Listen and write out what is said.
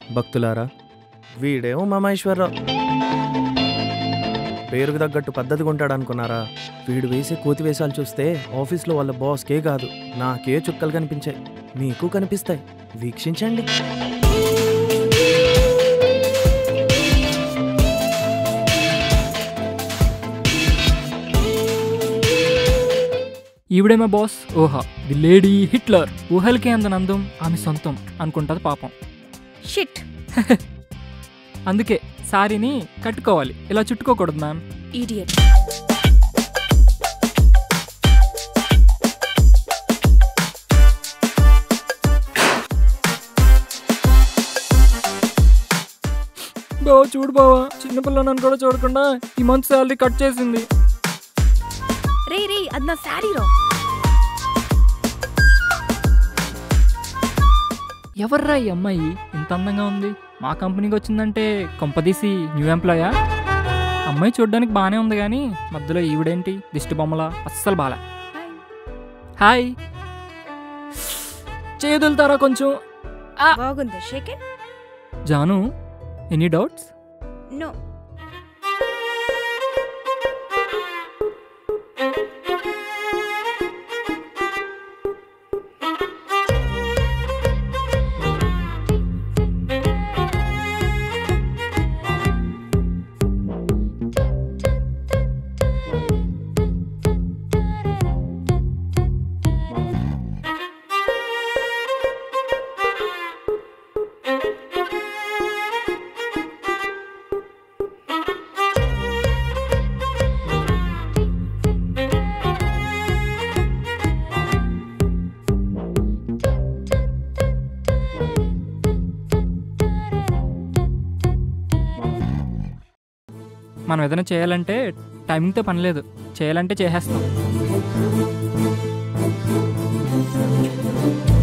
భక్తులారా వీడేమో మమేశ్వరరావు పేరుకు తగ్గట్టు పద్ధతిగా ఉంటాడు అనుకున్నారా వీడు వేసే కోతి వేషాలు చూస్తే ఆఫీస్లో వాళ్ళ బాస్కే కాదు నాకే చుక్కలు కనిపించాయి మీకు కనిపిస్తాయి వీక్షించండి ఈవిడే మా బాస్ ఓహా ది లేడీ హిట్లర్ ఊహలకి అందని అందం ఆమె సొంతం అనుకుంటుంది పాపం షిట్ అందుకే సారీని కట్టుకోవాలి ఇలా చుట్టుకోకూడదు మ్యామ్ ఈడియట్ బావా చూడు బావా చిన్నపిల్ల నన్ను కూడా చూడకుండా ఈ మంత్ శాలరీ కట్ చేసింది రే రే అది నా శారీ రా ఎవర్రా ఈ అమ్మాయి ఇంత అందంగా ఉంది మా కంపెనీకి వచ్చిందంటే కొంపదీసి న్యూ ఎంప్లాయా అమ్మాయి చూడడానికి బాగానే ఉంది కానీ మధ్యలో ఈవిడేంటి దిష్టి బొమ్మల అస్సలు బాలే హాయ్ చేయదులుతారా కొంచెం బాగుంది షేకెన్ జాను ఎనీ డౌట్స్ నో మనం ఏదైనా చేయాలంటే టైమింగ్తో పని లేదు చేయాలంటే చేసేస్తాం